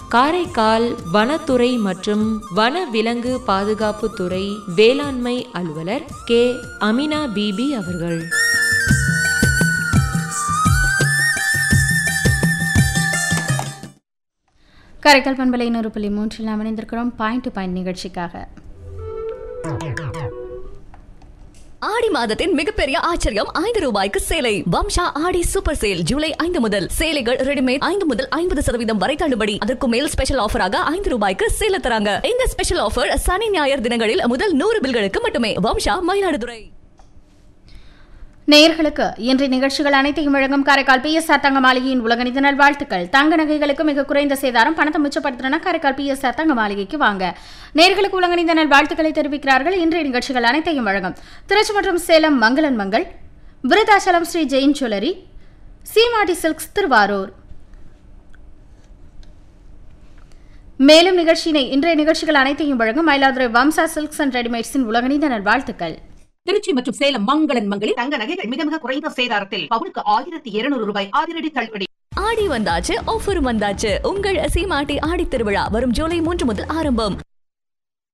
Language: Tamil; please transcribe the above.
காரைக்கால் வனத்துறை மற்றும் வன விலங்கு பாதுகாப்பு துறை வேளாண்மை அலுவலர் கே அமினா பிபி அவர்கள் கரைக்கல் பண்பலை நூறு புள்ளி மூன்றில் அமைந்திருக்கிறோம் பாயிண்ட் டு பாயிண்ட் நிகழ்ச்சிக்காக ஆடி மாதத்தின் மிகப்பெரிய ஆச்சரியம் ஐந்து ரூபாய்க்கு சேலை வம்சா ஆடி சூப்பர் சேல் ஜூலை ஐந்து முதல் சேலைகள் ரெடிமேட் ஐந்து முதல் ஐம்பது சதவீதம் வரை தள்ளுபடி அதற்கு மேல் ஸ்பெஷல் ஆஃபராக ஐந்து ரூபாய்க்கு சேல தராங்க இந்த ஸ்பெஷல் ஆஃபர் சனி ஞாயிறு தினங்களில் முதல் நூறு பில்களுக்கு மட்டுமே வம்சா மயிலாடுதுறை நேயர்களுக்கு இன்றைய நிகழ்ச்சிகள் அனைத்தையும் வழங்கும் காரைக்கால் பி எஸ் ஆர் தங்க மாளிகையின் உலகணித நல்வாழ்த்துக்கள் தங்க நகைகளுக்கு மிக குறைந்த சேதாரம் பணத்தை மிச்சப்படுத்தினா காரைக்கால் பி எஸ் ஆர் தங்க மாளிகைக்கு வாங்க நேர்களுக்கு உலகணித நல்வாழ்த்துக்களை தெரிவிக்கிறார்கள் இன்றைய நிகழ்ச்சிகள் அனைத்தையும் வழங்கும் திருச்சி மற்றும் சேலம் மங்களன் மங்கள் விருதாச்சலம் ஸ்ரீ ஜெயின் ஜுவல்லரி சீமாட்டி சில்க்ஸ் திருவாரூர் மேலும் நிகழ்ச்சியினை இன்றைய நிகழ்ச்சிகள் அனைத்தையும் வழங்கும் மயிலாதுரை வம்சா சில்க்ஸ் அண்ட் ரெடிமேட்ஸின் உலகணித நல்வாழ்த்துக்கள் திருச்சி மற்றும் சேலம் மங்களன் மங்களில் தங்க நகைகள் மிக மிக குறைந்த சேதாரத்தில் பவுனுக்கு ஆயிரத்தி இருநூறு ரூபாய் அதிரடி தள்ளுபடி ஆடி வந்தாச்சு ஆஃபரும் வந்தாச்சு உங்கள் சீமாட்டி ஆடி திருவிழா வரும் ஜூலை மூன்று முதல் ஆரம்பம்